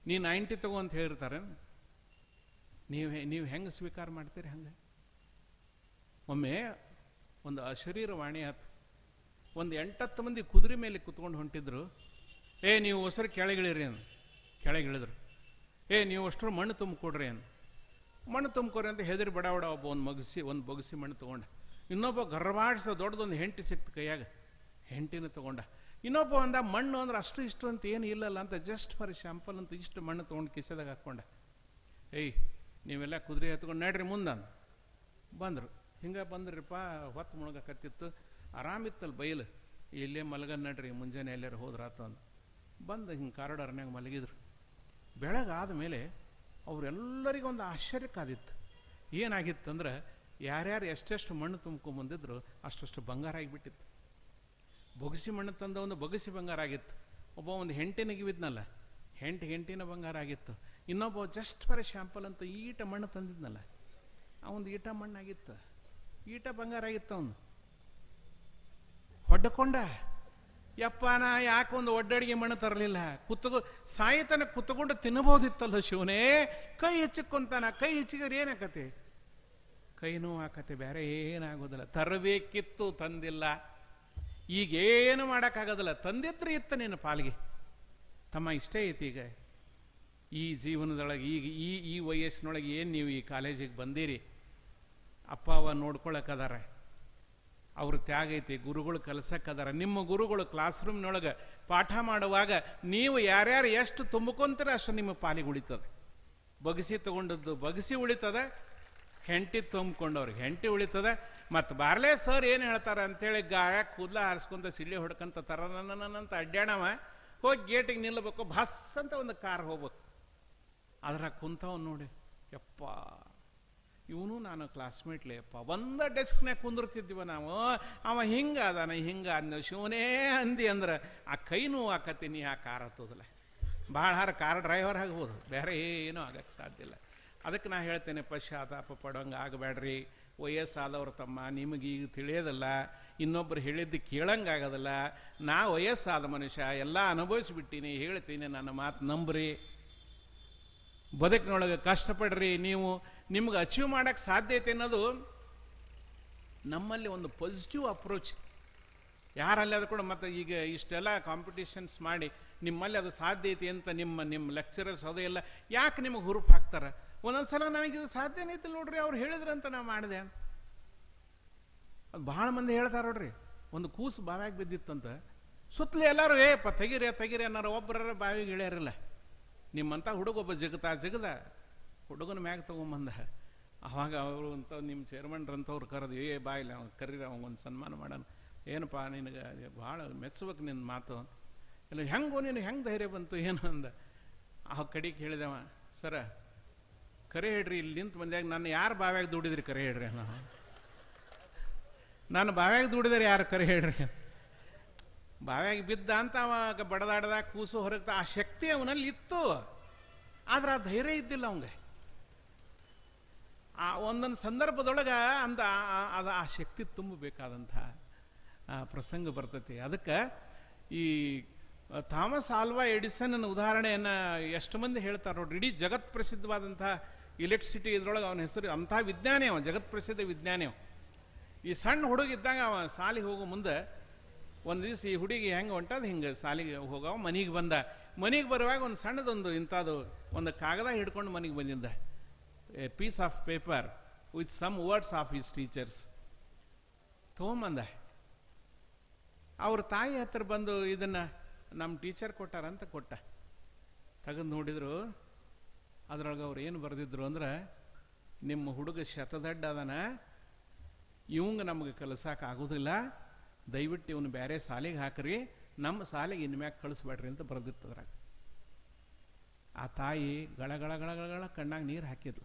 ನೀ ನೈಂಟಿ ತಗೋ ಅಂತ ಹೇಳಿರ್ತಾರೆ ನೀವು ನೀವು ಹೆಂಗೆ ಸ್ವೀಕಾರ ಮಾಡ್ತೀರಿ ಹಂಗೆ ಒಮ್ಮೆ ಒಂದು ಅಶರೀರ ವಾಣಿ ಆತು ಒಂದು ಎಂಟತ್ತು ಮಂದಿ ಕುದುರೆ ಮೇಲೆ ಕುತ್ಕೊಂಡು ಹೊಂಟಿದ್ರು ಏ ನೀವು ಹೊಸರು ಕೆಳಗಿಳಿರಿ ಅನ್ ಕೆಳಗಿಳಿದ್ರು ಏ ನೀವು ಅಷ್ಟರು ಮಣ್ಣು ತುಂಬಿಕೊಡ್ರಿ ಅನ್ ಮಣ್ಣು ತುಂಬ್ಕೊರಿ ಅಂತ ಹೆದರಿ ಬಡ ಬಡ ಒಬ್ಬ ಒಂದು ಮಗಸಿ ಒಂದು ಬೊಗಸಿ ಮಣ್ಣು ತೊಗೊಂಡ ಇನ್ನೊಬ್ಬ ಗರ್ಭಾಡಿಸ್ದ ದೊಡ್ಡದೊಂದು ಹೆಂಟಿ ಸಿಕ್ತು ಕೈಯಾಗ ಹೆಂಟಿನ ತೊಗೊಂಡ ಇನ್ನೊಬ್ಬ ಒಂದ ಮಣ್ಣು ಅಂದ್ರೆ ಅಷ್ಟು ಇಷ್ಟು ಅಂತ ಏನು ಇಲ್ಲಲ್ಲ ಅಂತ ಜಸ್ಟ್ ಫಾರ್ ಶಾಂಪಲ್ ಅಂತ ಇಷ್ಟು ಮಣ್ಣು ತೊಗೊಂಡು ಕಿಸೆದಾಗ ಹಾಕ್ಕೊಂಡ ಏಯ್ ನೀವೆಲ್ಲ ಕುದುರೆ ಹತ್ಕೊಂಡು ನಡ್ರಿ ಮುಂದಂದು ಬಂದರು ಹಿಂಗೆ ಬಂದ್ರಿಪ್ಪ ಹೊತ್ತು ಮುಳುಗಕತ್ತಿತ್ತು ಆರಾಮಿತ್ತಲ್ಲಿ ಬೈಲು ಇಲ್ಲೇ ಮಲಗ ನಡ್ರಿ ಮುಂಜಾನೆ ಎಲ್ಲಾರು ಹೋದ್ರಾತು ಅಂತ ಬಂದು ಹಿಂಗೆ ಕಾರಿಡಾರ್ನಾಗ ಮಲಗಿದ್ರು ಬೆಳಗಾದ ಮೇಲೆ ಅವರೆಲ್ಲರಿಗೂ ಒಂದು ಆಶ್ಚರ್ಯಕ್ಕಾದಿತ್ತು ಏನಾಗಿತ್ತಂದ್ರೆ ಯಾರ್ಯಾರು ಎಷ್ಟೆಷ್ಟು ಮಣ್ಣು ತುಂಬ್ಕೊಂಬಂದಿದ್ರು ಅಷ್ಟಷ್ಟು ಬಂಗಾರ ಆಗಿಬಿಟ್ಟಿತ್ತು ಬೊಗಸಿ ಮಣ್ಣು ತಂದ ಒಂದು ಬೊಗಸಿ ಬಂಗಾರ ಆಗಿತ್ತು ಒಬ್ಬ ಒಂದು ಹೆಂಟಿನಿಗೆ ಬಿದ್ನಲ್ಲ ಹೆಂಟು ಹೆಂಟಿನ ಬಂಗಾರ ಆಗಿತ್ತು ಇನ್ನೊಬ್ಬ ಜಸ್ಟ್ ಫಾರ್ ಶಾಂಪಲ್ ಅಂತ ಈಟ ಮಣ್ಣು ತಂದಿದ್ನಲ್ಲ ಅವನು ಈಟ ಮಣ್ಣಾಗಿತ್ತು ಈಟ ಬಂಗಾರ ಆಗಿತ್ತು ಅವನು ಹೊಡ್ಕೊಂಡ ಯಪ್ಪ ನಾ ಯಾಕೆ ಒಂದು ಒಡ್ಡಡಿಗೆ ಮಣ್ಣು ತರಲಿಲ್ಲ ಕುತ್ತಗು ಸಾಯಿತನ ಕುತ್ಕೊಂಡು ತಿನ್ನಬಹುದಿತ್ತಲ್ಲ ಶಿವನೇ ಕೈ ಹೆಚ್ಚಿಕೊಂತಾನ ಕೈ ಹೆಚ್ಚಿದ್ರೆ ಏನಾಕತೆ ಕೈ ನೋವು ಆಕತೆ ಬೇರೆ ಏನಾಗೋದಿಲ್ಲ ತರಬೇಕಿತ್ತು ತಂದಿಲ್ಲ ಈಗೇನು ಮಾಡೋಕ್ಕಾಗೋದಿಲ್ಲ ತಂದಿದ್ರೆ ಇತ್ತು ನಿನ್ನ ಪಾಲಿಗೆ ತಮ್ಮ ಇಷ್ಟೇ ಐತಿ ಈಗ ಈ ಜೀವನದೊಳಗೆ ಈಗ ಈ ಈ ವಯಸ್ಸಿನೊಳಗೆ ಏನು ನೀವು ಈ ಕಾಲೇಜಿಗೆ ಬಂದಿರಿ ಅಪ್ಪ ಅವ ನೋಡ್ಕೊಳಕ್ಕದಾರ ಅವ್ರ ತ್ಯಾಗ ಐತಿ ಗುರುಗಳು ಕಲಸಕ್ಕದಾರ ನಿಮ್ಮ ಗುರುಗಳು ಕ್ಲಾಸ್ ರೂಮ್ನೊಳಗೆ ಪಾಠ ಮಾಡುವಾಗ ನೀವು ಯಾರ್ಯಾರು ಎಷ್ಟು ತುಂಬಿಕೊಂತೀರ ಅಷ್ಟು ನಿಮ್ಮ ಪಾಲಿಗೆ ಉಳಿತದೆ ಬಗಸಿ ತಗೊಂಡದ್ದು ಬಗಸಿ ಉಳಿತದೆ ಹೆಂಟಿ ತುಂಬಿಕೊಂಡವ್ರಿಗೆ ಹೆಂಟಿ ಉಳಿತದೆ ಮತ್ತು ಬಾರ್ಲೆ ಸರ್ ಏನು ಹೇಳ್ತಾರೆ ಅಂತೇಳಿ ಗಾಯ ಕೂದಲ ಹಾರಿಸ್ಕೊಂತ ಸಿಳ್ಳಿ ಹೊಡ್ಕಂತ ತರನಂತ ಅಡ್ಡಾಣವ ಹೋಗಿ ಗೇಟಿಗೆ ನಿಲ್ಲಬೇಕು ಭಸ್ ಅಂತ ಒಂದು ಕಾರ್ ಹೋಗ್ಬೇಕು ಅದ್ರ ಕುಂತವ್ ನೋಡಿ ಯಪ್ಪ ಇವನು ನಾನು ಕ್ಲಾಸ್ಮೇಟ್ಲೇ ಅಪ್ಪ ಒಂದ ಡೆಸ್ಕ್ನಾಗ ಕುಂದಿರ್ತಿದ್ವಿ ನಾವು ಅವ ಹಿಂಗ ಅದಾನ ಹಿಂಗ ಅಂದ ಶಿವನೇ ಅಂದಿ ಅಂದ್ರೆ ಆ ಕೈ ನೋವು ಆಕತಿ ನೀ ಆ ಕಾರ್ ಹತ್ತೋದಿಲ್ಲ ಭಾಳ ಹಾರ ಕಾರ್ ಡ್ರೈವರ್ ಆಗ್ಬೋದು ಬೇರೆ ಏನೂ ಆಗಕ್ಕೆ ಸಾಧ್ಯ ಇಲ್ಲ ಅದಕ್ಕೆ ನಾ ಹೇಳ್ತೇನೆ ಪಶ್ಚಾತ್ತಾಪ ಪಡೋಂಗೆ ಆಗಬೇಡ್ರಿ ವಯಸ್ಸಾದವ್ರ ತಮ್ಮ ನಿಮಗೆ ಈಗ ತಿಳಿಯೋದಿಲ್ಲ ಇನ್ನೊಬ್ರು ಹೇಳಿದ್ದು ಕೇಳಂಗಾಗೋದಿಲ್ಲ ನಾ ವಯಸ್ಸಾದ ಮನುಷ್ಯ ಎಲ್ಲ ಅನುಭವಿಸ್ಬಿಟ್ಟೀನಿ ಹೇಳ್ತೀನಿ ನನ್ನ ಮಾತು ನಂಬ್ರಿ ಬದುಕಿನೊಳಗೆ ಕಷ್ಟಪಡ್ರಿ ನೀವು ನಿಮ್ಗೆ ಅಚೀವ್ ಮಾಡೋಕ್ಕೆ ಸಾಧ್ಯತೆ ಅನ್ನೋದು ನಮ್ಮಲ್ಲಿ ಒಂದು ಪಾಸಿಟಿವ್ ಅಪ್ರೋಚ್ ಯಾರಲ್ಲಿ ಅದು ಕೂಡ ಮತ್ತೆ ಈಗ ಇಷ್ಟೆಲ್ಲ ಕಾಂಪಿಟೇಷನ್ಸ್ ಮಾಡಿ ನಿಮ್ಮಲ್ಲಿ ಅದು ಸಾಧ್ಯ ಐತಿ ಅಂತ ನಿಮ್ಮ ನಿಮ್ಮ ಲೆಕ್ಚರರ್ಸ್ ಅದು ಎಲ್ಲ ಯಾಕೆ ನಿಮಗೆ ಹುರುಪು ಹಾಕ್ತಾರೆ ಒಂದೊಂದ್ಸಲ ನನಗಿದು ಸಾಧ್ಯನೇ ಐತಿ ನೋಡ್ರಿ ಅವ್ರು ಹೇಳಿದ್ರಂತ ನಾ ಮಾಡಿದೆ ಅದು ಭಾಳ ಮಂದಿ ಹೇಳ್ತಾರೆ ನೋಡ್ರಿ ಒಂದು ಕೂಸು ಬಾವ್ಯಾಗ ಬಿದ್ದಿತ್ತಂತ ಸುತ್ತಲೂ ಎಲ್ಲರೂ ಏ ಪ ತೆಗಿರಿ ತೆಗಿರಿ ಅನ್ನೋರು ಒಬ್ಬರ ಬಾವಿಗೆ ಇಳ್ಯಾರಿಲ್ಲ ನಿಮ್ಮಂಥ ಹುಡುಗೊಬ್ಬ ಜಗತ ಜಗದ ಹುಡುಗನ ಮ್ಯಾಗ ತಗೊಂಬಂದ ಅವಾಗ ಅವರು ಅಂತ ನಿಮ್ಮ ಚೇರ್ಮನ್ರಂಥವ್ರು ಕರೆದು ಏ ಬಾಯಿಲ್ಲ ಅವ್ನು ಕರೀರಿ ಒಂದು ಸನ್ಮಾನ ಮಾಡೋಣ ಏನಪ್ಪ ನಿನಗೆ ಭಾಳ ಮೆಚ್ಚಬೇಕು ನಿನ್ನ ಮಾತು ಇಲ್ಲ ಹೆಂಗೋ ನೀನು ಹೆಂಗೆ ಧೈರ್ಯ ಬಂತು ಏನು ಅಂದ ಆ ಕಡೆಗೆ ಹೇಳಿದವ ಸರ ಕರೆ ಹೇಳ್ರಿ ಇಲ್ಲಿ ನಿಂತು ಬಂದಾಗ ನನ್ನ ಯಾರು ಬಾವ್ಯಾಗ ದುಡಿದ್ರಿ ಕರೆ ಹೇಳ್ರಿ ನಾವು ನಾನು ಬಾವ್ಯಾಗ ದುಡಿದ್ರೆ ಯಾರು ಕರೆ ಹೇಳ್ರಿ ಬಾವ್ಯಾಗ ಬಿದ್ದ ಅಂತ ಅವಾಗ ಬಡದಾಡ್ದ ಕೂಸು ಹೊರಗ್ದ ಆ ಶಕ್ತಿ ಅವನಲ್ಲಿ ಇತ್ತು ಆದ್ರೆ ಆ ಧೈರ್ಯ ಇದ್ದಿಲ್ಲ ಅವಂಗೆ ಆ ಒಂದೊಂದು ಸಂದರ್ಭದೊಳಗೆ ಅಂದ ಅದು ಆ ಶಕ್ತಿ ತುಂಬಬೇಕಾದಂಥ ಪ್ರಸಂಗ ಬರ್ತೈತಿ ಅದಕ್ಕೆ ಈ ಥಾಮಸ್ ಆಲ್ವಾ ಎಡಿಸನ್ ಉದಾಹರಣೆಯನ್ನು ಎಷ್ಟು ಮಂದಿ ಹೇಳ್ತಾರೆ ನೋಡ್ರಿ ಇಡೀ ಜಗತ್ ಪ್ರಸಿದ್ಧವಾದಂಥ ಇಲೆಕ್ಟ್ರಿಸಿಟಿ ಇದ್ರೊಳಗೆ ಅವನ ಹೆಸರು ಅಂಥ ವಿಜ್ಞಾನಿ ಅವ ಜಗತ್ ಪ್ರಸಿದ್ಧ ವಿಜ್ಞಾನಿ ಅವ ಈ ಸಣ್ಣ ಹುಡುಗಿದ್ದಾಗ ಅವ ಸಾಲಿಗೆ ಹೋಗೋ ಮುಂದೆ ಒಂದು ದಿವಸ ಈ ಹುಡುಗಿ ಹೆಂಗೆ ಹೊಂಟದ ಹಿಂಗೆ ಸಾಲಿಗೆ ಹೋಗವ ಮನೆಗೆ ಬಂದ ಮನೆಗೆ ಬರುವಾಗ ಒಂದು ಸಣ್ಣದೊಂದು ಇಂಥದ್ದು ಒಂದು ಕಾಗದ ಹಿಡ್ಕೊಂಡು ಮನೆಗೆ ಬಂದಿದ್ದ a piece of paper with some words of his teachers ತೊಗೊಂಬಂದ ಅವ್ರ ತಾಯಿ ಹತ್ರ ಬಂದು ಇದನ್ನು ನಮ್ಮ ಟೀಚರ್ ಕೊಟ್ಟಾರಂತ ಕೊಟ್ಟ ತೆಗೆದು ನೋಡಿದ್ರು ಅದ್ರೊಳಗೆ ಅವ್ರು ಏನು ಬರೆದಿದ್ರು ಅಂದ್ರೆ ನಿಮ್ಮ ಹುಡುಗ ಶತದಡ್ಡ ಅದನ ಇವಂಗ ನಮಗೆ ಕಲಿಸಕ್ಕೆ ಆಗೋದಿಲ್ಲ ದಯವಿಟ್ಟು ಇವನು ಬೇರೆ ಸಾಲಿಗೆ ಹಾಕ್ರಿ ನಮ್ಮ ಸಾಲಿಗೆ ಇನ್ಮ್ಯಾಗ ಕಳಿಸ್ಬೇಡ್ರಿ ಅಂತ ಬರೆದಿತ್ತದ್ರಾಗ ಆ ತಾಯಿ ಗಳ ಗಳ ಗಳ ಗಳ ಕಣ್ಣಾಗ ನೀರು ಹಾಕಿದ್ಲು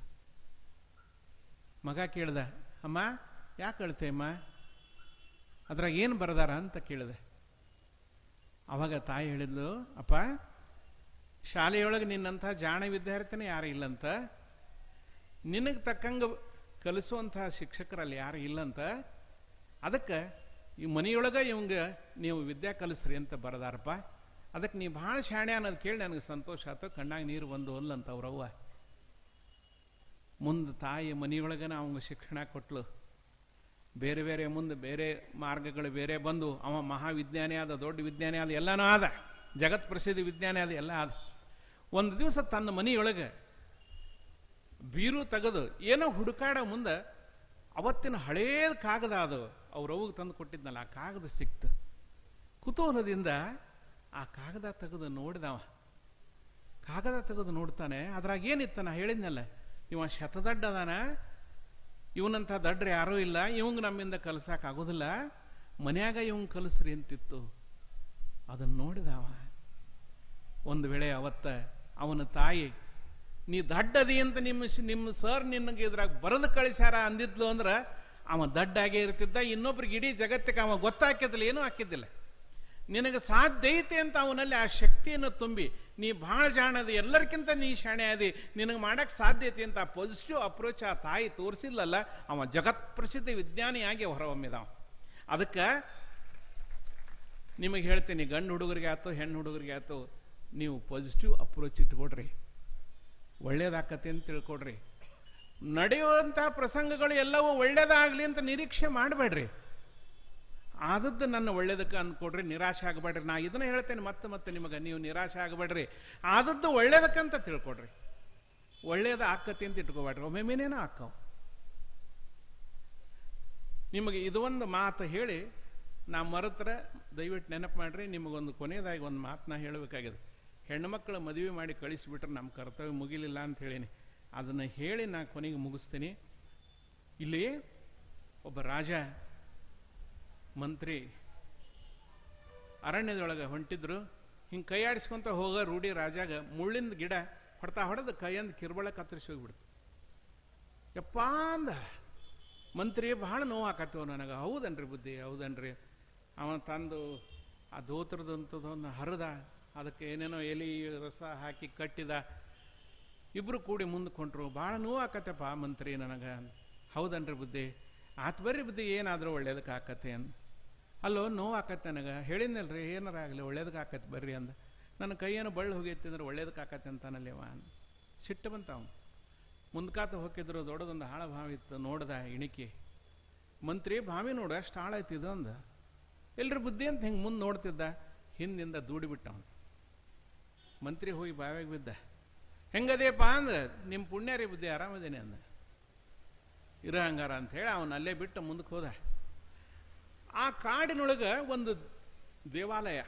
ಮಗ ಕೇಳ್ದ ಅಮ್ಮ ಯಾಕೆ ಅಳ್ತೆ ಅಮ್ಮ ಅದ್ರಾಗ ಏನು ಬರದಾರ ಅಂತ ಕೇಳಿದೆ ಅವಾಗ ತಾಯಿ ಹೇಳಿದ್ಲು ಅಪ್ಪ ಶಾಲೆಯೊಳಗೆ ನಿನ್ನಂಥ ಜಾಣ ವಿದ್ಯಾರ್ಥಿನೇ ಯಾರು ಇಲ್ಲಂತ ನಿನಗೆ ತಕ್ಕಂಗೆ ಕಲಿಸುವಂಥ ಶಿಕ್ಷಕರಲ್ಲಿ ಯಾರು ಇಲ್ಲಂತ ಅದಕ್ಕೆ ಈ ಮನೆಯೊಳಗೆ ಇವಂಗ ನೀವು ವಿದ್ಯಾ ಕಲಿಸ್ರಿ ಅಂತ ಬರದಾರಪ್ಪ ಅದಕ್ಕೆ ನೀ ಭಾಳ ಶಾಣೆ ಅನ್ನೋದು ಕೇಳಿ ನನಗೆ ಸಂತೋಷ ಆಯ್ತು ಕಣ್ಣಾಗ ನೀರು ಬಂದು ಅಲ್ಲಂತ ಅವ್ರವ್ವ ಮುಂದೆ ತಾಯಿ ಮನೆಯೊಳಗನ ಅವಂಗ ಶಿಕ್ಷಣ ಕೊಟ್ಲು ಬೇರೆ ಬೇರೆ ಮುಂದೆ ಬೇರೆ ಮಾರ್ಗಗಳು ಬೇರೆ ಬಂದು ಅವ ಮಹಾವಿಜ್ಞಾನಿ ಆದ ದೊಡ್ಡ ವಿಜ್ಞಾನಿ ಆದ ಎಲ್ಲನೂ ಆದ ಜಗತ್ ಪ್ರಸಿದ್ಧ ವಿಜ್ಞಾನಿ ಆದ ಎಲ್ಲ ಆದ ಒಂದು ದಿವಸ ತನ್ನ ಮನೆಯೊಳಗೆ ಬೀರು ತೆಗೆದು ಏನೋ ಹುಡುಕಾಡೋ ಮುಂದೆ ಅವತ್ತಿನ ಹಳೇದ ಕಾಗದ ಅದು ಅವ್ರವ್ಗೆ ತಂದು ಕೊಟ್ಟಿದ್ನಲ್ಲ ಆ ಕಾಗದ ಸಿಕ್ತು ಕುತೂಹಲದಿಂದ ಆ ಕಾಗದ ತೆಗೆದು ನೋಡಿದವ ಕಾಗದ ತೆಗೆದು ನೋಡ್ತಾನೆ ಅದ್ರಾಗ ಏನಿತ್ತ ನಾ ಹೇಳಿದ್ನಲ್ಲ ಇವ ಶತದಡ್ಡ ಅದಾನ ಇವನಂಥ ದಡ್ರೆ ಯಾರೂ ಇಲ್ಲ ಇವಂಗ ನಮ್ಮಿಂದ ಕಲ್ಸಕ್ ಆಗೋದಿಲ್ಲ ಮನ್ಯಾಗ ಇವಂಗ್ ಕಲಿಸ್ರಿ ಅಂತಿತ್ತು ಅದನ್ನು ನೋಡಿದವ ಒಂದು ವೇಳೆ ಅವತ್ತ ಅವನ ತಾಯಿ ನೀ ದಡ್ಡದಿ ಅಂತ ನಿಮ್ಮ ಶ- ನಿಮ್ಮ ಸರ್ ನಿನಗೆ ಇದ್ರಾಗ ಬರೆದು ಕಳಿಸ್ಯಾರ ಅಂದಿದ್ಲು ಅಂದ್ರೆ ಅವ ದಡ್ಡಾಗೇ ಇರ್ತಿದ್ದ ಇನ್ನೊಬ್ರಿಗೆ ಇಡೀ ಜಗತ್ತಿಗೆ ಅವ ಗೊತ್ತಾಕಿದ್ದಿಲ್ಲ ಏನೂ ಹಾಕಿದ್ದಿಲ್ಲ ನಿನಗೆ ಸಾಧ್ಯ ಐತೆ ಅಂತ ಅವನಲ್ಲಿ ಆ ಶಕ್ತಿಯನ್ನು ತುಂಬಿ ನೀ ಭಾಳ ಜಾಣದಿ ಎಲ್ಲರಿಗಿಂತ ನೀ ಶಾಣೆ ಅದಿ ನಿನಗೆ ಮಾಡಕ್ಕೆ ಸಾಧ್ಯ ಐತಿ ಅಂತ ಪಾಸಿಟಿವ್ ಅಪ್ರೋಚ್ ಆ ತಾಯಿ ತೋರಿಸಿಲ್ಲಲ್ಲ ಅವ ಜಗತ್ ಪ್ರಸಿದ್ಧ ವಿಜ್ಞಾನಿಯಾಗಿ ಹೊರಹೊಮ್ಮಿದವ ಅದಕ್ಕೆ ನಿಮಗೆ ಹೇಳ್ತೀನಿ ಗಂಡು ಹುಡುಗರಿಗೆ ಆಯ್ತು ಹೆಣ್ಣು ಹುಡುಗರಿಗೆ ಆಯ್ತು ನೀವು ಪಾಸಿಟಿವ್ ಅಪ್ರೋಚ್ ಇಟ್ಕೊಡ್ರಿ ಒಳ್ಳೇದಾಕತ್ತೆ ಅಂತ ತಿಳ್ಕೊಡ್ರಿ ನಡೆಯುವಂತಹ ಪ್ರಸಂಗಗಳು ಎಲ್ಲವೂ ಒಳ್ಳೇದಾಗ್ಲಿ ಅಂತ ನಿರೀಕ್ಷೆ ಮಾಡಬೇಡ್ರಿ ಆದದ್ದು ನನ್ನ ಒಳ್ಳೇದಕ್ಕೆ ಅಂದ್ಕೊಡ್ರಿ ನಿರಾಶೆ ಆಗಬೇಡ್ರಿ ನಾ ಇದನ್ನ ಹೇಳ್ತೇನೆ ಮತ್ತೆ ಮತ್ತೆ ನಿಮಗೆ ನೀವು ನಿರಾಶೆ ಆಗಬೇಡ್ರಿ ಆದದ್ದು ಒಳ್ಳೇದಕ್ಕಂತ ತಿಳ್ಕೊಡ್ರಿ ಒಳ್ಳೇದು ಆಕತಿ ಅಂತ ಇಟ್ಕೋಬೇಡ್ರಿ ಒಮ್ಮೆಮೇನೇನೋ ಆಕ್ಕವು ನಿಮಗೆ ಇದೊಂದು ಮಾತು ಹೇಳಿ ನಾ ಮರೆತ್ರೆ ದಯವಿಟ್ಟು ನೆನಪು ಮಾಡ್ರಿ ನಿಮಗೊಂದು ಕೊನೆಯದಾಗಿ ಒಂದು ಮಾತನ್ನ ಹೇಳಬೇಕಾಗಿದೆ ಹೆಣ್ಣುಮಕ್ಕಳ ಮದುವೆ ಮಾಡಿ ಕಳಿಸಿಬಿಟ್ರೆ ನಮ್ಮ ಕರ್ತವ್ಯ ಮುಗಿಲಿಲ್ಲ ಅಂತ ಹೇಳೀನಿ ಅದನ್ನು ಹೇಳಿ ನಾ ಕೊನೆಗೆ ಮುಗಿಸ್ತೀನಿ ಇಲ್ಲಿ ಒಬ್ಬ ರಾಜ ಮಂತ್ರಿ ಅರಣ್ಯದೊಳಗೆ ಹೊಂಟಿದ್ರು ಹಿಂಗೆ ಕೈ ಆಡಿಸ್ಕೊಂತ ಹೋಗೋ ರೂಢಿ ರಾಜಾಗ ಮುಳ್ಳಿಂದ ಗಿಡ ಹೊಡ್ತಾ ಹೊಡೆದು ಕೈಯಂದು ಕಿರ್ಬಳ ಕತ್ತರಿಸಿ ಹೋಗ್ಬಿಡ್ತು ಯಪ್ಪ ಅಂದ ಮಂತ್ರಿ ಭಾಳ ನೋವು ಆಕತ್ತವ ನನಗೆ ಹೌದನ್ರಿ ಬುದ್ಧಿ ಹೌದನ್ರಿ ಅವ ತಂದು ಆ ಧೋತ್ರದಂಥದ್ದೊಂದು ಹರಿದ ಅದಕ್ಕೆ ಏನೇನೋ ಎಲಿ ರಸ ಹಾಕಿ ಕಟ್ಟಿದ ಇಬ್ರು ಕೂಡಿ ಮುಂದಕ್ಕೆ ಹೊಂಟ್ರು ಭಾಳ ನೋವು ಆಕತ್ತಪ್ಪ ಮಂತ್ರಿ ನನಗೆ ಹೌದನ್ರಿ ಬುದ್ಧಿ ಆತ್ ಬರ್ರಿ ಬುದ್ಧಿ ಏನಾದರೂ ಒಳ್ಳೇದಕ್ಕೆ ಆಕತ್ತೆ ಅಂದ ಅಲ್ಲೋ ನೋವು ಆಕತ್ತೆ ನನಗೆ ಹೇಳಿದ್ನಲ್ರಿ ಏನಾರ ಆಗಲಿ ಒಳ್ಳೇದಕ್ಕೆ ಆಕತ್ತೆ ಬರ್ರಿ ಅಂದ ನನ್ನ ಕೈಯೇನು ಬಳ್ಳಿ ಹೋಗೈತಿ ಅಂದ್ರೆ ಒಳ್ಳೇದಕ್ಕೆ ಆಕತ್ತೆ ಅಂತಾನಲ್ಲಿ ಅವ ಸಿಟ್ಟು ಬಂತ ಅವನು ಮುಂದ್ಕಾತ ಹೋಗಿದ್ರು ದೊಡ್ಡದೊಂದು ಆಳ ಬಾವಿ ಇತ್ತು ನೋಡ್ದ ಇಣಿಕಿ ಮಂತ್ರಿ ಬಾವಿ ನೋಡು ಅಷ್ಟು ಆಳ ಐತಿ ಇದು ಅಂದ ಎಲ್ರಿ ಬುದ್ಧಿ ಅಂತ ಹಿಂಗೆ ಮುಂದೆ ನೋಡ್ತಿದ್ದ ಹಿಂದಿಂದ ದೂಡಿಬಿಟ್ಟ ಅವನು ಮಂತ್ರಿ ಹೋಗಿ ಬಾವಿಗೆ ಬಿದ್ದ ಹೆಂಗದೇಪ್ಪ ಅಂದ್ರೆ ನಿಮ್ಮ ಪುಣ್ಯ ರೀ ಬುದ್ಧಿ ಆರಾಮದೇನೆ ಅಂದ ಇರೋ ಹಂಗಾರ ಅಂತ ಹೇಳಿ ಅವನು ಅಲ್ಲೇ ಬಿಟ್ಟು ಮುಂದಕ್ಕೆ ಹೋದ ಆ ಕಾಡಿನೊಳಗೆ ಒಂದು ದೇವಾಲಯ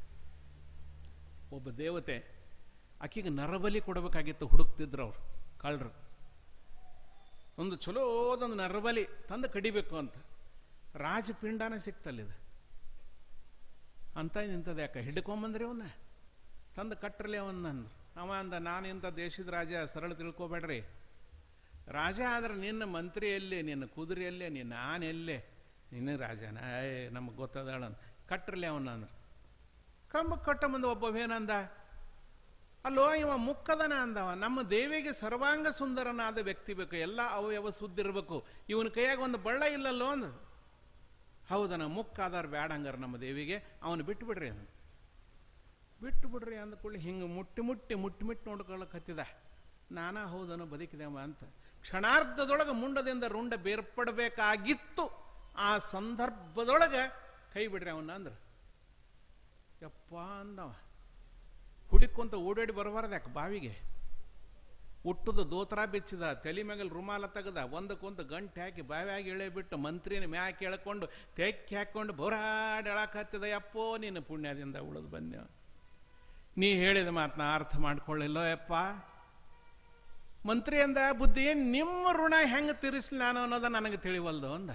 ಒಬ್ಬ ದೇವತೆ ಆಕಿಗೆ ನರಬಲಿ ಕೊಡಬೇಕಾಗಿತ್ತು ಹುಡುಕ್ತಿದ್ರು ಅವ್ರು ಕಳ್ಳರು ಒಂದು ಚಲೋದೊಂದು ನರಬಲಿ ತಂದು ಕಡಿಬೇಕು ಅಂತ ರಾಜಪಿಂಡಾನ ಸಿಕ್ತಲ್ಲಿದು ಅಂತ ನಿಂತದ ಯಾಕೆ ಹಿಡ್ಕೊಂಬಂದ್ರಿ ಅವನ್ನ ತಂದು ಕಟ್ರಲಿ ಅವನ್ನ ಅಂದ್ರು ಅವ ಅಂದ ನಾನು ಇಂಥ ದೇಶದ ರಾಜ ಸರಳ ತಿಳ್ಕೊಬೇಡ್ರಿ ರಾಜ ಆದ್ರೆ ನಿನ್ನ ಮಂತ್ರಿಯಲ್ಲೇ ನಿನ್ನ ಕುದುರೆಯಲ್ಲೇ ನಿನ್ನ ಆನೆಯಲ್ಲೇ ನಿನ್ನ ರಾಜನ ಏ ನಮಗೆ ಗೊತ್ತದಾಳ ಕಟ್ರಲಿ ಅವನ್ನ ಅಂದ್ರು ಕಂಬ ಕಟ್ಟ ಮುಂದೆ ಒಬ್ಬವೇನಂದ ಅಲ್ಲೋ ಇವ ಮುಕ್ಕದನ ಅಂದವ ನಮ್ಮ ದೇವಿಗೆ ಸರ್ವಾಂಗ ಸುಂದರನಾದ ವ್ಯಕ್ತಿ ಬೇಕು ಎಲ್ಲ ಅವಯವ ಸುದ್ದಿರ್ಬೇಕು ಇವನ ಕೈಯಾಗ ಒಂದು ಬಳ್ಳ ಇಲ್ಲಲ್ಲೋ ಅಂದ ಹೌದನ ಮುಕ್ಕಾದಾರ ಬ್ಯಾಡ ಹಂಗಾರ ನಮ್ಮ ದೇವಿಗೆ ಅವನು ಬಿಟ್ಟು ಬಿಡ್ರಿ ಅಂದ ಬಿಟ್ಟು ಬಿಡ್ರಿ ಅಂದ್ಕೊಳ್ಳಿ ಹಿಂಗೆ ಮುಟ್ಟಿ ಮುಟ್ಟಿ ಮುಟ್ಟಿ ಮುಟ್ಟಿ ನೋಡ್ಕೊಳ್ಳಕ್ ಹತ್ತಿದ ನಾನಾ ಹೌದನು ಬದುಕಿದೆವ ಅಂತ ಕ್ಷಣಾರ್ಧದೊಳಗೆ ಮುಂಡದಿಂದ ರುಂಡ ಬೇರ್ಪಡಬೇಕಾಗಿತ್ತು ಆ ಸಂದರ್ಭದೊಳಗೆ ಕೈ ಬಿಡ್ರಿ ಅವನ್ನ ಅಂದ್ರ ಯಪ್ಪ ಅಂದವ ಹುಡುಕೊಂತ ಓಡಾಡಿ ಬರಬಾರ್ದು ಯಾಕೆ ಬಾವಿಗೆ ಹುಟ್ಟದ ದೋತ್ರ ಬೆಚ್ಚಿದ ತಲೆ ಮ್ಯಾಗಲ್ ರುಮಾಲ ತೆಗೆದ ಒಂದಕ್ಕೊಂದು ಗಂಟೆ ಹಾಕಿ ಬಾವಿಯಾಗಿ ಎಳೆ ಬಿಟ್ಟು ಮಂತ್ರಿನ ಮ್ಯಾಕ್ ಎಳ್ಕೊಂಡು ತೆಕ್ಕಿ ಹಾಕೊಂಡು ಬೋರಾಡಿ ಎಳಕ್ ಹತ್ತಿದ ಯಪ್ಪೋ ನೀನು ಪುಣ್ಯದಿಂದ ಉಳಿದು ಬಂದ್ಯ ನೀ ಹೇಳಿದ ಮಾತನ್ನ ಅರ್ಥ ಮಾಡ್ಕೊಳ್ಳಿಲ್ಲೋ ಯಪ್ಪ ಮಂತ್ರಿ ಅಂದ ಬುದ್ಧಿ ನಿಮ್ಮ ಋಣ ಹೆಂಗೆ ತೀರಿಸ್ಲಿ ನಾನು ಅನ್ನೋದ ನನಗೆ ತಿಳಿವಲ್ದು ಅಂದ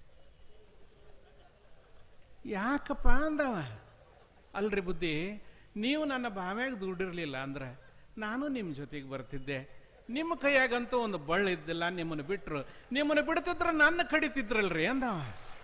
ಯಾಕಪ್ಪ ಅಂದವ ಅಲ್ರಿ ಬುದ್ಧಿ ನೀವು ನನ್ನ ಬಾವ್ಯಾಗ ದುಡ್ಡಿರ್ಲಿಲ್ಲ ಅಂದ್ರೆ ನಾನು ನಿಮ್ಮ ಜೊತೆಗೆ ಬರ್ತಿದ್ದೆ ನಿಮ್ಮ ಕೈಯಾಗಂತೂ ಒಂದು ಬಳ್ಳ ಇದ್ದಿಲ್ಲ ನಿಮ್ಮನ್ನು ಬಿಟ್ರು ನಿಮ್ಮನ್ನು ಬಿಡ್ತಿದ್ರ ನನ್ನ ಕಡಿತಿದ್ರಲ್ರಿ ಅಂದವ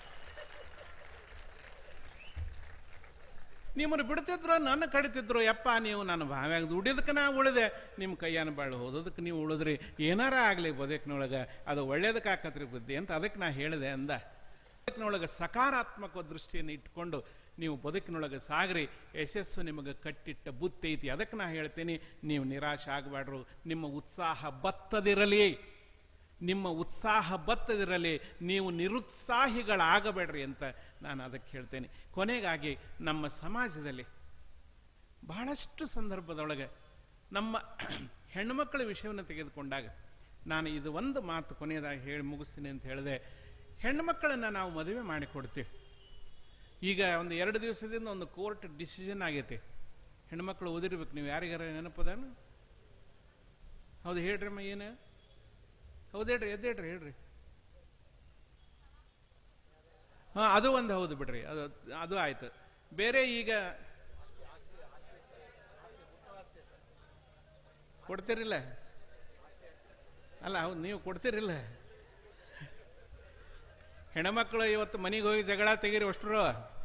ನಿಮ್ಮನ್ನು ಬಿಡ್ತಿದ್ರು ನನ್ನ ಕಡಿತಿದ್ರು ಯಪ್ಪ ನೀವು ನನ್ನ ಬಾವ್ಯಾಗ ದುಡಿದಕ್ಕೆ ನಾ ಉಳಿದೆ ನಿಮ್ಮ ಕೈಯನ್ನು ಬಾಳು ಹೋದದಕ್ಕೆ ನೀವು ಉಳಿದ್ರಿ ಏನಾರ ಆಗಲಿ ಬದುಕಿನೊಳಗೆ ಅದು ಒಳ್ಳೇದಕ್ಕೆ ಆಕತ್ರಿ ಬುದ್ಧಿ ಅಂತ ಅದಕ್ಕೆ ನಾ ಹೇಳಿದೆ ಅಂದ ಬದುಕಿನೊಳಗೆ ಸಕಾರಾತ್ಮಕ ದೃಷ್ಟಿಯನ್ನು ಇಟ್ಕೊಂಡು ನೀವು ಬದುಕಿನೊಳಗೆ ಸಾಗ್ರಿ ಯಶಸ್ಸು ನಿಮಗೆ ಕಟ್ಟಿಟ್ಟ ಬುತ್ತಿ ಐತಿ ಅದಕ್ಕೆ ನಾ ಹೇಳ್ತೀನಿ ನೀವು ನಿರಾಶೆ ಆಗಬೇಡ್ರು ನಿಮ್ಮ ಉತ್ಸಾಹ ಬತ್ತದಿರಲಿ ನಿಮ್ಮ ಉತ್ಸಾಹ ಬತ್ತದಿರಲಿ ನೀವು ನಿರುತ್ಸಾಹಿಗಳಾಗಬೇಡ್ರಿ ಅಂತ ನಾನು ಅದಕ್ಕೆ ಹೇಳ್ತೇನೆ ಕೊನೆಗಾಗಿ ನಮ್ಮ ಸಮಾಜದಲ್ಲಿ ಬಹಳಷ್ಟು ಸಂದರ್ಭದೊಳಗೆ ನಮ್ಮ ಹೆಣ್ಣುಮಕ್ಕಳ ವಿಷಯವನ್ನು ತೆಗೆದುಕೊಂಡಾಗ ನಾನು ಇದು ಒಂದು ಮಾತು ಕೊನೆಯದಾಗಿ ಹೇಳಿ ಮುಗಿಸ್ತೀನಿ ಅಂತ ಹೇಳಿದೆ ಹೆಣ್ಣುಮಕ್ಕಳನ್ನು ನಾವು ಮದುವೆ ಮಾಡಿಕೊಡ್ತೀವಿ ಈಗ ಒಂದು ಎರಡು ದಿವಸದಿಂದ ಒಂದು ಕೋರ್ಟ್ ಡಿಸಿಷನ್ ಆಗೈತಿ ಹೆಣ್ಮಕ್ಳು ಓದಿರ್ಬೇಕು ನೀವು ಯಾರಿಗಾರ ನೆನಪದಾನು ಹೌದು ಹೇಳ್ರಮ್ಮ ಏನು ಹೌದು ಹೇಳ್ರಿ ಎದ್ದೇಳ್ರಿ ಹೇಳ್ರಿ ಹಾ ಅದು ಒಂದು ಹೌದು ಬಿಡ್ರಿ ಅದು ಅದು ಆಯ್ತು ಬೇರೆ ಈಗ ಕೊಡ್ತೀರಿಲ್ಲ ಅಲ್ಲ ಹೌದು ನೀವು ಕೊಡ್ತೀರಿಲ್ಲ ಹೆಣ್ಮಕ್ಳು ಇವತ್ತು ಮನೆಗೆ ಹೋಗಿ ಜಗಳ ತೆಗೀರಿ ಅಷ್ಟರು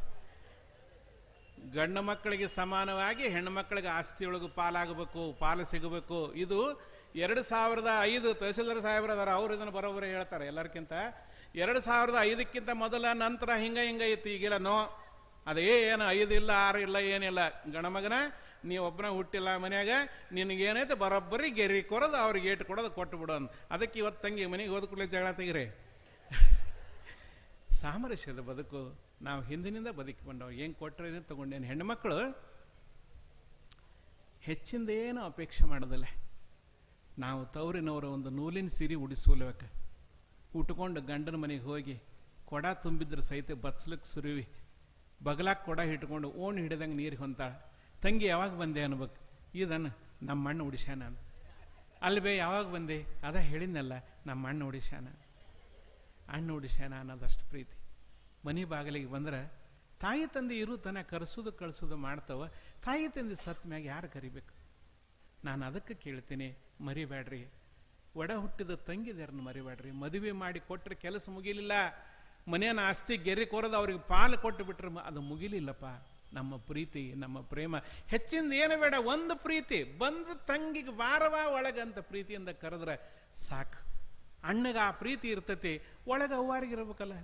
ಗಂಡು ಮಕ್ಕಳಿಗೆ ಸಮಾನವಾಗಿ ಹೆಣ್ಣು ಮಕ್ಕಳಿಗೆ ಆಸ್ತಿಯೊಳಗೆ ಪಾಲಾಗಬೇಕು ಪಾಲು ಸಿಗಬೇಕು ಇದು ಎರಡು ಸಾವಿರದ ಐದು ತಹಸೀಲ್ದಾರ್ ಸಾಹೇಬ್ರದಾರ ಅವ್ರು ಇದನ್ನು ಬರೋಬ್ಬರಿ ಹೇಳ್ತಾರೆ ಎಲ್ಲರಿಗಿಂತ ಎರಡು ಸಾವಿರದ ಐದಕ್ಕಿಂತ ಮೊದಲ ನಂತರ ಹಿಂಗ ಹಿಂಗ ಇತ್ತು ಈಗಿಲ್ಲ ನೋ ಅದೇ ಏನು ಐದು ಇಲ್ಲ ಆರು ಇಲ್ಲ ಏನಿಲ್ಲ ಗಣಮಗನ ನೀ ಒಬ್ಬನ ಹುಟ್ಟಿಲ್ಲ ಮನ್ಯಾಗ ನಿನಗೇನೈತೆ ಬರೋಬ್ಬರಿ ಗೆರಿ ಕೊರೋದು ಅವ್ರಿಗೆ ಏಟು ಕೊಡೋದು ಕೊಟ್ಟು ಬಿಡೋನ್ ಅದಕ್ಕೆ ಇವತ್ತು ತಂಗಿ ಮನೆಗೆ ಹೋದ ಕೂಡಲೇ ಜಗಳ ತೆಗಿರಿ ಸಾಮರಸ್ಯದ ಬದುಕು ನಾವು ಹಿಂದಿನಿಂದ ಬದುಕಿ ಬಂದವು ಏನು ಕೊಟ್ಟರೆ ತಗೊಂಡೇನು ಹೆಣ್ಮಕ್ಳು ಹೆಚ್ಚಿಂದ ಏನು ಅಪೇಕ್ಷೆ ಮಾಡೋದಿಲ್ಲ ನಾವು ತವರಿನವರ ಒಂದು ನೂಲಿನ ಸೀರೆ ಉಡಿಸ್ಕೊಳ್ಬೇಕು ಉಟ್ಕೊಂಡು ಗಂಡನ ಮನೆಗೆ ಹೋಗಿ ಕೊಡ ತುಂಬಿದ್ರೆ ಸಹಿತ ಬಚ್ಲಕ್ಕೆ ಸುರುವಿ ಬಗಲಾಕ್ ಕೊಡ ಇಟ್ಕೊಂಡು ಓಣ್ ಹಿಡಿದಂಗೆ ನೀರು ಹೊಂತಾಳ ತಂಗಿ ಯಾವಾಗ ಬಂದೆ ಅನ್ಬೇಕು ಇದನ್ನು ನಮ್ಮ ಮಣ್ಣು ಉಡಿಸ್ಯಾನ ಅಂತ. ಅಲ್ಲಿ ಬೇ ಯಾವಾಗ ಬಂದೆ ಅದ ಹೇಳಿದ್ನಲ್ಲ ನಮ್ಮ ಮಣ್ಣು ಉಡಿಸ್ಯಾನ ಅಣ್ಣ ಉಡಿಸ್ಯಾನ ಅನ್ನೋದಷ್ಟು ಪ್ರೀತಿ ಮನೆ ಬಾಗಿಲಿಗೆ ಬಂದ್ರೆ ತಾಯಿ ತಂದೆ ಇರು ತನ ಕರೆಸೋದು ಕಳಿಸೋದು ಮಾಡ್ತಾವ ತಾಯಿ ತಂದೆ ಸತ್ ಮ್ಯಾಗ ಯಾರು ಕರಿಬೇಕು ನಾನು ಅದಕ್ಕೆ ಕೇಳ್ತೀನಿ ಮರಿಬೇಡ್ರಿ ಒಡ ಹುಟ್ಟಿದ ತಂಗಿದಾರನ್ನ ಮರಿಬೇಡ್ರಿ ಮದುವೆ ಮಾಡಿ ಕೊಟ್ಟರೆ ಕೆಲಸ ಮುಗಿಲಿಲ್ಲ ಮನೆಯನ್ನ ಆಸ್ತಿ ಗೆರೆ ಕೊರದು ಅವ್ರಿಗೆ ಪಾಲು ಕೊಟ್ಟು ಬಿಟ್ರೆ ಮ- ಅದು ಮುಗಿಲಿಲ್ಲಪ್ಪ ನಮ್ಮ ಪ್ರೀತಿ ನಮ್ಮ ಪ್ರೇಮ ಹೆಚ್ಚಿಂದ ಏನು ಬೇಡ ಒಂದು ಪ್ರೀತಿ ಬಂದು ತಂಗಿಗೆ ಬಾರವ ಒಳಗಂತ ಪ್ರೀತಿಯಿಂದ ಕರೆದ್ರೆ ಸಾಕು ಅಣ್ಣಗ ಆ ಪ್ರೀತಿ ಇರ್ತತಿ ಒಳಗ ಅವ್ವಾರಿಗಿರ್ಬೇಕಲ್ಲ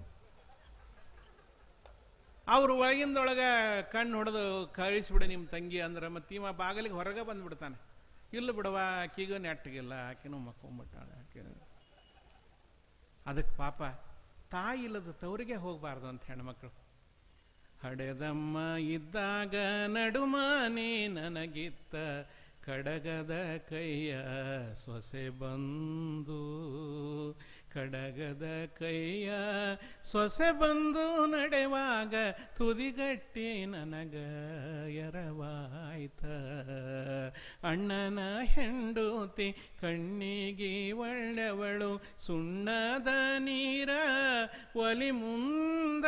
ಅವ್ರು ಒಳಗಿಂದ ಒಳಗ ಕಣ್ಣು ಹೊಡೆದು ಕಳಿಸ್ಬಿಡ ನಿಮ್ಮ ತಂಗಿ ಅಂದ್ರೆ ಮತ್ತೆ ಇವ ಬಾಗಿಲಿಗೆ ಹೊರಗೆ ಬಂದ್ಬಿಡ್ತಾನೆ ಇಲ್ಲ ಬಿಡವ ಆಕಿಗೂ ನೆಟ್ಟಗಿಲ್ಲ ಆಕಿನೂ ಮಕ್ಕೊಂಬಿಟ್ಟಾಳೆ ಆಕಿನೂ ಅದಕ್ಕೆ ಪಾಪ ತಾಯಿ ಇಲ್ಲದ ತವರಿಗೆ ಹೋಗಬಾರ್ದು ಅಂತ ಹೆಣ್ಮಕ್ಳು ಹಡೆದಮ್ಮ ಇದ್ದಾಗ ನಡುಮಾನಿ ನನಗಿತ್ತ ಕಡಗದ ಕೈಯ ಸೊಸೆ ಬಂದು ಕಡಗದ ಕೈಯ ಸೊಸೆ ಬಂದು ನಡೆವಾಗ ತುದಿಗಟ್ಟಿ ನನಗ ಎರವಾಯ್ತ ಅಣ್ಣನ ಹೆಂಡೂತಿ ಕಣ್ಣಿಗೆ ಒಳ್ಳೆವಳು ಸುಣ್ಣದ ನೀರ ಒಲಿ ಮುಂದ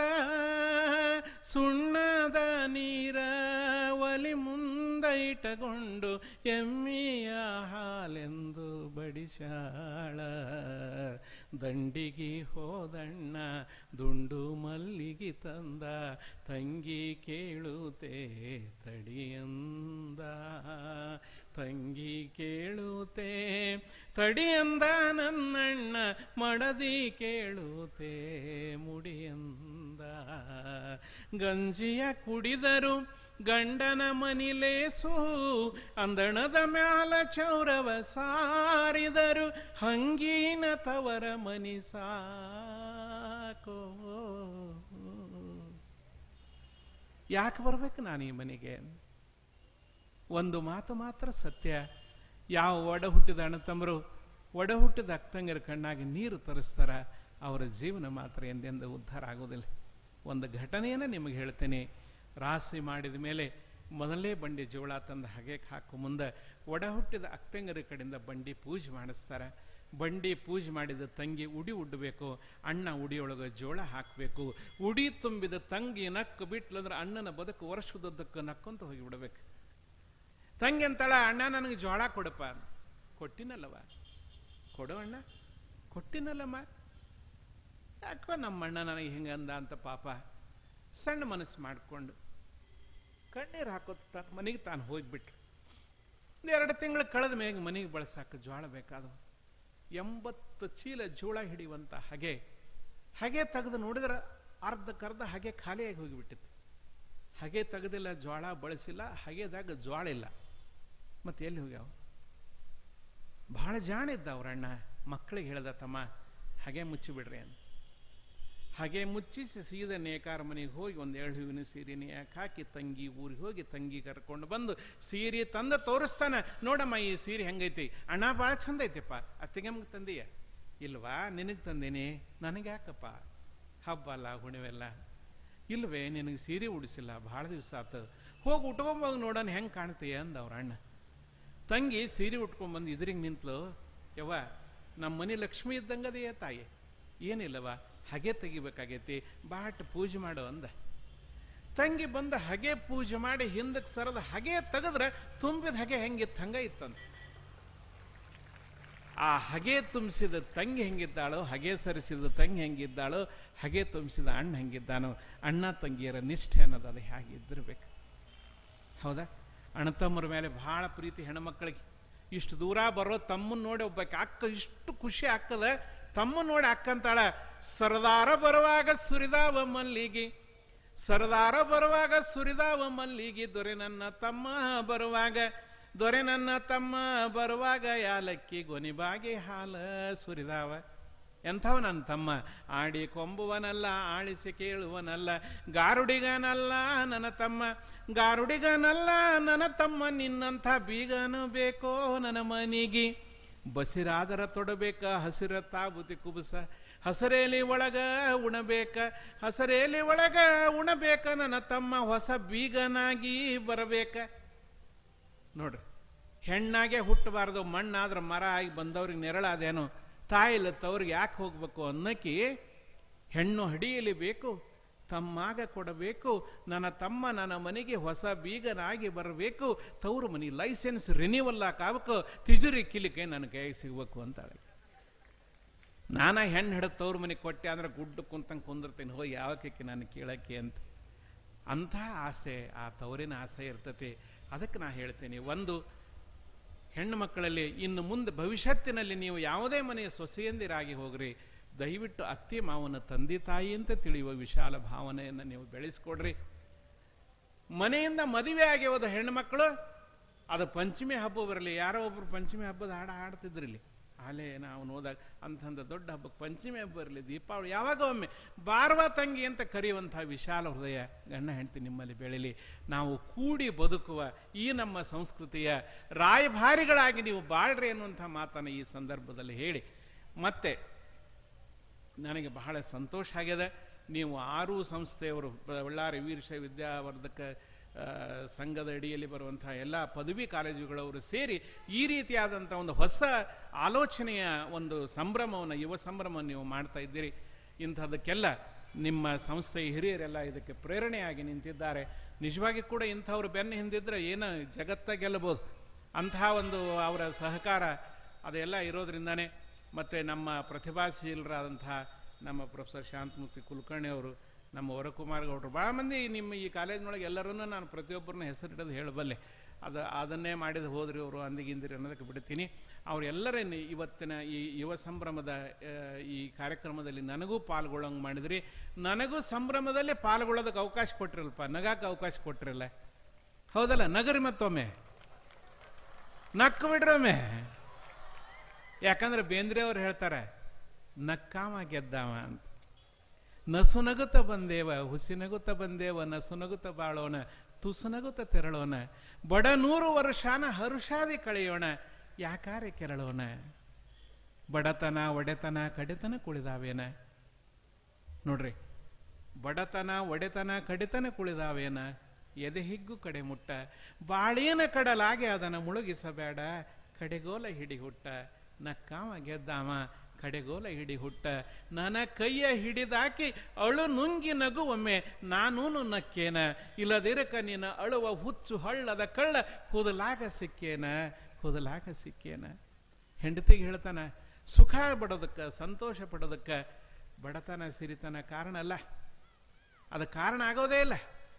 ಸುಣ್ಣದ ನೀರ ಒಲಿ ಮುಂದ ಇಟ್ಟಕೊಂಡು ಎಮ್ಮಿಯ ಹಾಲೆಂದು ಬಡಿಸಾಳ ದಂಡಿಗೆ ಹೋದಣ್ಣ ದುಂಡು ಮಲ್ಲಿಗೆ ತಂದ ತಂಗಿ ಕೇಳುತ್ತೆ ತಡಿಯಂದ ತಂಗಿ ಕೇಳುತ್ತೆ ತಡಿಯಂದ ನನ್ನಣ್ಣ ಮಡದಿ ಕೇಳುತ್ತೆ ಮುಡಿಯಂದ ಗಂಜಿಯ ಕುಡಿದರು ಗಂಡನ ಮನಿಲೇಸು ಅಂದಣದ ಮ್ಯಾಲ ಚೌರವ ಸಾರಿದರು ಹಂಗೀನ ತವರ ಮನಿ ಸಾಕೋ ಯಾಕೆ ಬರ್ಬೇಕು ನಾನು ಈ ಮನೆಗೆ ಒಂದು ಮಾತು ಮಾತ್ರ ಸತ್ಯ ಯಾವ ಒಡ ಹುಟ್ಟಿದ ಅಣ್ಣತಮ್ಮರು ಒಡ ಹುಟ್ಟಿದ ಅಕ್ಕಂಗರ ಕಣ್ಣಾಗಿ ನೀರು ತರಿಸ್ತಾರ ಅವರ ಜೀವನ ಮಾತ್ರ ಎಂದೆಂದು ಉದ್ಧಾರ ಆಗೋದಿಲ್ಲ ಒಂದು ಘಟನೆಯನ್ನು ನಿಮಗೆ ಹೇಳ್ತೇನೆ ರಾಶಿ ಮಾಡಿದ ಮೇಲೆ ಮೊದಲೇ ಬಂಡಿ ಜೋಳ ತಂದು ಹಾಗೆ ಹಾಕು ಮುಂದೆ ಒಡ ಹುಟ್ಟಿದ ಅಕ್ಕಂಗರ ಕಡೆಯಿಂದ ಬಂಡಿ ಪೂಜೆ ಮಾಡಿಸ್ತಾರೆ ಬಂಡಿ ಪೂಜೆ ಮಾಡಿದ ತಂಗಿ ಉಡಿ ಉಡ್ಬೇಕು ಅಣ್ಣ ಉಡಿಯೊಳಗೆ ಜೋಳ ಹಾಕಬೇಕು ಉಡಿ ತುಂಬಿದ ತಂಗಿ ನಕ್ಕು ಬಿಟ್ಲಂದ್ರೆ ಅಣ್ಣನ ಬದುಕು ವರ್ಷದದ್ದಕ್ಕೆ ನಕ್ಕೊಂತ ಹೋಗಿ ಬಿಡ್ಬೇಕು ತಂಗಿ ಅಂತಾಳ ಅಣ್ಣ ನನಗೆ ಜೋಳ ಕೊಡಪ್ಪ ಕೊಟ್ಟಿನಲ್ಲವ ಕೊಡು ಅಣ್ಣ ಕೊಟ್ಟಿನಲ್ಲಮ್ಮ ಯಾಕೋ ನಮ್ಮ ಅಣ್ಣ ನನಗೆ ಹಿಂಗಂದ ಅಂತ ಪಾಪ ಸಣ್ಣ ಮನಸ್ಸು ಮಾಡಿಕೊಂಡು ಕಣ್ಣೀರು ಹಾಕೋದು ತಾನು ಮನೆಗೆ ತಾನು ಹೋಗ್ಬಿಟ್ರು ಎರಡು ತಿಂಗಳು ಕಳೆದ ಮೇಲೆ ಮನೆಗೆ ಬಳಸಾಕ ಜೋಳ ಬೇಕಾದವು ಎಂಬತ್ತು ಚೀಲ ಜೋಳ ಹಿಡಿಯುವಂತ ಹಾಗೆ ಹಾಗೆ ತೆಗೆದು ನೋಡಿದ್ರೆ ಅರ್ಧಕ್ಕರ್ಧ ಹಾಗೆ ಖಾಲಿಯಾಗಿ ಹೋಗಿಬಿಟ್ಟಿತ್ತು ಹಾಗೆ ತೆಗೆದಿಲ್ಲ ಜ್ವಾಳ ಬಳಸಿಲ್ಲ ಹಾಗೆದಾಗ ಜ್ವಾಳ ಇಲ್ಲ ಮತ್ತೆ ಎಲ್ಲಿ ಹೋಗ್ಯಾವ ಬಹಳ ಜಾಣ ಇದ್ದ ಅವ್ರ ಅಣ್ಣ ಮಕ್ಕಳಿಗೆ ಹೇಳ್ದ ತಮ್ಮ ಹಾಗೆ ಮುಚ್ಚಿಬಿಡ್ರಿ ಅಂತ ಹಾಗೆ ಮುಚ್ಚಿಸಿ ಸೀದಾ ನೇಕಾರ ಮನೆಗೆ ಹೋಗಿ ಒಂದು ಏಳು ಹೂವಿನ ಸೀರೆ ಯಾಕೆ ಹಾಕಿ ತಂಗಿ ಊರಿಗೆ ಹೋಗಿ ತಂಗಿ ಕರ್ಕೊಂಡು ಬಂದು ಸೀರೆ ತಂದ ತೋರಿಸ್ತಾನ ನೋಡಮ್ಮ ಈ ಸೀರೆ ಹೆಂಗೈತಿ ಅಣ್ಣ ಭಾಳ ಚಂದ ಐತಿಪ್ಪ ಅತ್ತಿಗೆಮ್ಗೆ ತಂದೀಯ ಇಲ್ವಾ ನಿನಗೆ ತಂದೇನಿ ನನಗೆ ಯಾಕಪ್ಪ ಹಬ್ಬ ಅಲ್ಲ ಹುಣಿವೆಲ್ಲ ಇಲ್ವೇ ನಿನಗೆ ಸೀರೆ ಉಡಿಸಿಲ್ಲ ಭಾಳ ದಿವಸ ಆತ ಹೋಗಿ ಉಟ್ಕೊಂಬೋಗಿ ನೋಡೋಣ ಹೆಂಗೆ ಕಾಣ್ತೀಯ ಅಂದ ಅವ್ರ ಅಣ್ಣ ತಂಗಿ ಸೀರೆ ಉಟ್ಕೊಂಡ್ಬಂದು ಇದ್ರಿಗೆ ನಿಂತ್ಲು ಯವ್ವ ನಮ್ಮ ಮನೆ ಲಕ್ಷ್ಮಿ ಇದ್ದಂಗದೆಯೇ ತಾಯಿ ಏನಿಲ್ಲವ ಹಗೆ ತೆಗಿಬೇಕಾಗೈತಿ ಬಾಟ್ ಪೂಜೆ ಮಾಡು ಅಂದ ತಂಗಿ ಬಂದ ಹಗೆ ಪೂಜೆ ಮಾಡಿ ಹಿಂದಕ್ಕೆ ಸರದ ಹಗೆ ತೆಗೆದ್ರೆ ತುಂಬಿದ ಹಗೆ ಹೆಂಗಿತ್ತು ಹಂಗ ಇತ್ತಂತ ಆ ಹಗೆ ತುಂಬಿಸಿದ ತಂಗಿ ಹೆಂಗಿದ್ದಾಳೋ ಹಗೆ ಸರಿಸಿದ ತಂಗಿ ಹೆಂಗಿದ್ದಾಳೋ ಹಗೆ ತುಂಬಿಸಿದ ಅಣ್ಣ ಹೆಂಗಿದ್ದಾನೋ ಅಣ್ಣ ತಂಗಿಯರ ನಿಷ್ಠೆ ಅನ್ನೋದು ಅದು ಹೇಗಿದ್ದಿರ್ಬೇಕು ಹೌದಾ ಅಣ್ಣ ತಮ್ಮರ ಮೇಲೆ ಬಹಳ ಪ್ರೀತಿ ಹೆಣ್ಮಕ್ಳಿಗೆ ಇಷ್ಟು ದೂರ ಬರೋ ತಮ್ಮನ್ನ ನೋಡಿ ಒಬ್ಬಕ್ಕೆ ಅಕ್ಕ ಇಷ್ಟು ಖುಷಿ ಆಗ್ತದ ತಮ್ಮನ್ನ ನೋಡಿ ಅಕ್ಕಂತಾಳ ಸರದಾರ ಬರುವಾಗ ಸುರಿದಾವ ಮಲ್ಲಿಗೆ ಸರದಾರ ಬರುವಾಗ ಸುರಿದಾವ ಮಲ್ಲಿಗೆ ದೊರೆ ನನ್ನ ತಮ್ಮ ಬರುವಾಗ ದೊರೆ ನನ್ನ ತಮ್ಮ ಬರುವಾಗ ಯಾಲಕ್ಕಿ ಗೊನಿಬಾಗಿ ಹಾಲ ಸುರಿದಾವ ಎಂಥವ ನನ್ನ ತಮ್ಮ ಆಡಿ ಕೊಂಬುವನಲ್ಲ ಆಳಿಸಿ ಕೇಳುವನಲ್ಲ ಗಾರುಡಿಗನಲ್ಲ ನನ್ನ ತಮ್ಮ ಗಾರುಡಿಗನಲ್ಲ ನನ್ನ ತಮ್ಮ ನಿನ್ನಂಥ ಬೀಗನು ಬೇಕೋ ನನ್ನ ಮನಿಗೆ ಬಸಿರಾದರ ತೊಡಬೇಕ ಹಸಿರ ತಾಬುತಿ ಕುಬುಸ ಹಸರೇಲಿ ಒಳಗ ಉಣಬೇಕ ಹಸರೇಲಿ ಒಳಗ ಉಣಬೇಕ ನನ್ನ ತಮ್ಮ ಹೊಸ ಬೀಗನಾಗಿ ಬರಬೇಕ ನೋಡ್ರಿ ಹೆಣ್ಣಾಗೆ ಹುಟ್ಟಬಾರ್ದು ಮಣ್ಣಾದ್ರೆ ಮರ ಆಗಿ ಬಂದವ್ರಿಗೆ ನೆರಳಾದೇನೋ ತಾಯಿಲ್ಲ ತವ್ರಿಗೆ ಯಾಕೆ ಹೋಗ್ಬೇಕು ಅನ್ನಕ್ಕೆ ಹೆಣ್ಣು ಹಡಿಯಲಿ ಬೇಕು ತಮ್ಮಾಗ ಕೊಡಬೇಕು ನನ್ನ ತಮ್ಮ ನನ್ನ ಮನೆಗೆ ಹೊಸ ಬೀಗನಾಗಿ ಬರಬೇಕು ತವ್ರ ಮನೆ ಲೈಸೆನ್ಸ್ ರಿನ್ಯೂವಲ್ ಆಗಬೇಕು ತಿಜುರಿ ಕಿಲಿಕೆ ನನ್ನ ಕೈಗೆ ಸಿಗ್ಬೇಕು ಅಂತಾಳೆ ನಾನ ಹೆಣ್ಣು ಹಿಡಿದು ತವ್ರ ಮನೆಗೆ ಕೊಟ್ಟೆ ಅಂದ್ರೆ ಗುಡ್ಡು ಕುಂತಂಗೆ ಕುಂದಿರ್ತೀನಿ ಹೋಗಿ ಯಾವಕ್ಕೆ ನಾನು ಕೇಳಕ್ಕೆ ಅಂತ ಅಂಥ ಆಸೆ ಆ ತವರಿನ ಆಸೆ ಇರ್ತತಿ ಅದಕ್ಕೆ ನಾ ಹೇಳ್ತೇನೆ ಒಂದು ಹೆಣ್ಣು ಮಕ್ಕಳಲ್ಲಿ ಇನ್ನು ಮುಂದೆ ಭವಿಷ್ಯತ್ತಿನಲ್ಲಿ ನೀವು ಯಾವುದೇ ಮನೆಯ ಸೊಸೆಯಂದಿರಾಗಿ ಹೋಗ್ರಿ ದಯವಿಟ್ಟು ಅತ್ತೆ ಮಾವನ ತಂದೆ ತಾಯಿ ಅಂತ ತಿಳಿಯುವ ವಿಶಾಲ ಭಾವನೆಯನ್ನು ನೀವು ಬೆಳೆಸ್ಕೊಡ್ರಿ ಮನೆಯಿಂದ ಮದುವೆ ಆಗಿ ಹೋದ ಹೆಣ್ಣುಮಕ್ಕಳು ಅದು ಪಂಚಮಿ ಹಬ್ಬ ಬರಲಿ ಯಾರೋ ಒಬ್ರು ಪಂಚಮಿ ಹಬ್ಬದ ಹಾಡ ಹಾಡ್ತಿದ್ರಿಲ್ಲಿ ಆಲೇ ನಾವು ನೋದಾಗ ಅಂತಂದ ದೊಡ್ಡ ಹಬ್ಬಕ್ಕೆ ಪಂಚಮಿ ಹಬ್ಬ ಬರಲಿ ದೀಪಾವಳಿ ಯಾವಾಗ ಒಮ್ಮೆ ಬಾರ್ವ ತಂಗಿ ಅಂತ ಕರೆಯುವಂತಹ ವಿಶಾಲ ಹೃದಯ ಗಂಡ ಹೆಂಡತಿ ನಿಮ್ಮಲ್ಲಿ ಬೆಳೀಲಿ ನಾವು ಕೂಡಿ ಬದುಕುವ ಈ ನಮ್ಮ ಸಂಸ್ಕೃತಿಯ ರಾಯಭಾರಿಗಳಾಗಿ ನೀವು ಬಾಳ್ರಿ ಅನ್ನುವಂಥ ಮಾತನ್ನು ಈ ಸಂದರ್ಭದಲ್ಲಿ ಹೇಳಿ ಮತ್ತೆ ನನಗೆ ಬಹಳ ಸಂತೋಷ ಆಗಿದೆ ನೀವು ಆರು ಸಂಸ್ಥೆಯವರು ಬಳ್ಳಾರಿ ವೀರಶ ವಿದ್ಯಾವರ್ಧಕ ಆ, ಸಂಘದ ಅಡಿಯಲ್ಲಿ ಬರುವಂತಹ ಎಲ್ಲ ಪದವಿ ಕಾಲೇಜುಗಳವರು ಸೇರಿ ಈ ರೀತಿಯಾದಂಥ ಒಂದು ಹೊಸ ಆಲೋಚನೆಯ ಒಂದು ಸಂಭ್ರಮವನ್ನು ಯುವ ಸಂಭ್ರಮವನ್ನು ನೀವು ಮಾಡ್ತಾ ಇದ್ದೀರಿ ಇಂಥದಕ್ಕೆಲ್ಲ ನಿಮ್ಮ ಸಂಸ್ಥೆಯ ಹಿರಿಯರೆಲ್ಲ ಇದಕ್ಕೆ ಪ್ರೇರಣೆಯಾಗಿ ನಿಂತಿದ್ದಾರೆ ನಿಜವಾಗಿ ಕೂಡ ಇಂಥವ್ರು ಬೆನ್ನು ಹಿಂದಿದ್ರೆ ಏನು ಜಗತ್ತ ಗೆಲ್ಲಬಹುದು ಅಂತಹ ಒಂದು ಅವರ ಸಹಕಾರ ಅದೆಲ್ಲ ಇರೋದ್ರಿಂದಾನೇ ಮತ್ತು ನಮ್ಮ ಪ್ರತಿಭಾಶೀಲರಾದಂತಹ ನಮ್ಮ ಪ್ರೊಫೆಸರ್ ಶಾಂತಮೂರ್ತಿ ಕುಲಕರ್ಣಿ ಅವರು ನಮ್ಮ ವರಕುಮಾರ್ ಗೌಡರು ಭಾಳ ಮಂದಿ ನಿಮ್ಮ ಈ ಕಾಲೇಜಿನೊಳಗೆ ಎಲ್ಲರನ್ನೂ ನಾನು ಪ್ರತಿಯೊಬ್ಬರನ್ನ ಹೆಸರಿಡೋದು ಹೇಳಬಲ್ಲೆ ಅದು ಅದನ್ನೇ ಮಾಡಿದ ಹೋದ್ರಿ ಅವರು ಅಂದಿಗಿಂದಿರಿ ಅನ್ನೋದಕ್ಕೆ ಬಿಡ್ತೀನಿ ಅವರೆಲ್ಲರನ್ನು ಇವತ್ತಿನ ಈ ಯುವ ಸಂಭ್ರಮದ ಆ, ಈ ಕಾರ್ಯಕ್ರಮದಲ್ಲಿ ನನಗೂ ಪಾಲ್ಗೊಳ್ಳಂಗೆ ಮಾಡಿದ್ರಿ ನನಗೂ ಸಂಭ್ರಮದಲ್ಲಿ ಪಾಲ್ಗೊಳ್ಳೋದಕ್ಕೆ ಅವಕಾಶ ಕೊಟ್ಟಿರಲ್ಪ ನಗಾಕ ಅವಕಾಶ ಕೊಟ್ಟಿರಲ್ಲ ಹೌದಲ್ಲ ನಗರಿ ಮತ್ತೊಮ್ಮೆ ನಕ್ಕು ಬಿಡ್ರೊಮ್ಮೆ ಯಾಕಂದ್ರೆ ಬೇಂದ್ರೆ ಅವ್ರು ಹೇಳ್ತಾರೆ ನಕ್ಕಾಮ ಗೆದ್ದಾವ ಅಂತ ನಸುನಗುತ್ತ ಬಂದೇವ ಹುಸಿನಗುತ್ತ ಬಂದೇವ ನಸುನಗುತ್ತ ಬಾಳೋಣ ತುಸುನಗುತ್ತ ತೆರಳೋಣ ಬಡ ನೂರು ವರ್ಷಾನ ಹರುಷಾದಿ ಕಳೆಯೋಣ ಯಾಕಾರೆ ಕೆರಳೋಣ ಬಡತನ ಒಡೆತನ ಕಡೆತನ ಕುಳಿದಾವೇನ ನೋಡ್ರಿ ಬಡತನ ಒಡೆತನ ಕಡೆತನ ಕುಳಿದಾವೇನ ಎದೆ ಹಿಗ್ಗು ಕಡೆ ಮುಟ್ಟ ಬಾಳೇನ ಕಡಲಾಗೆ ಅದನ್ನು ಮುಳುಗಿಸಬೇಡ ಕಡೆಗೋಲ ಹಿಡಿ ಹುಟ್ಟ ನಕ್ಕಾಮ ಗೆದ್ದಾಮ ಕಡೆಗೋಲ ಹಿಡಿ ಹುಟ್ಟ ನನ್ನ ಕೈಯ ಹಿಡಿದಾಕಿ ಅಳು ನುಂಗಿ ನಗು ಒಮ್ಮೆ ನಾನೂನು ನಕ್ಕೇನ ಇಲ್ಲದಿರಕ ನಿನ್ನ ಅಳುವ ಹುಚ್ಚು ಹಳ್ಳದ ಕಳ್ಳ ಹುದಲಾಗ ಸಿಕ್ಕೇನ ಹುದಲಾಗ ಸಿಕ್ಕೇನ ಹೆಂಡತಿಗೆ ಹೇಳ್ತಾನ ಸುಖ ಪಡೋದಕ್ಕೆ ಸಂತೋಷ ಪಡೋದಕ್ಕೆ ಬಡತನ ಸಿರಿತನ ಕಾರಣ ಅಲ್ಲ ಅದು ಕಾರಣ ಆಗೋದೇ ಇಲ್ಲ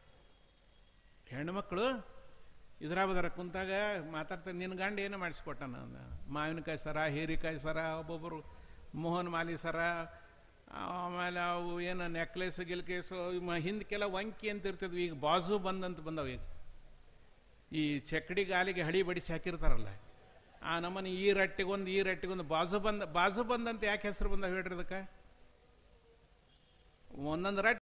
ಹೆಣ್ಮಕ್ಳು ಇದ್ರಾಬದರ ಕುಂತಾಗ ಮಾತಾಡ್ತಾರೆ ನಿನ್ನ ಗಂಡ ಏನು ಮಾಡಿಸ್ಕೊಟ್ಟಾನ ಅಂದ ಮಾವಿನಕಾಯಿ ಸರ ಹೀರಿಕಾಯಿ ಸರ ಒಬ್ಬೊಬ್ಬರು ಮೋಹನ್ ಮಾಲಿ ಸರ ಆಮೇಲೆ ಅವು ಏನು ನೆಕ್ಲೆಸ್ ಗಿಲ್ಕೇಸು ಹಿಂದಕ್ಕೆಲ್ಲ ವಂಕಿ ಅಂತ ಇರ್ತಿದ್ವಿ ಈಗ ಬಾಜು ಬಂದಂತ ಬಂದವು ಈಗ ಈ ಚಕ್ಕಡಿ ಗಾಲಿಗೆ ಹಳಿ ಬಡಿಸಿ ಹಾಕಿರ್ತಾರಲ್ಲ ಆ ನಮ್ಮನೆ ಈ ರಟ್ಟಿಗೊಂದು ಈ ರಟ್ಟಿಗೊಂದು ಬಾಜು ಬಂದ ಬಾಜು ಬಂದಂತ ಯಾಕೆ ಹೆಸರು ಬಂದ ಹೇಳ್ರಿ ಅದಕ್ಕೆ ಒಂದೊಂದು ರಟ್ಟಿ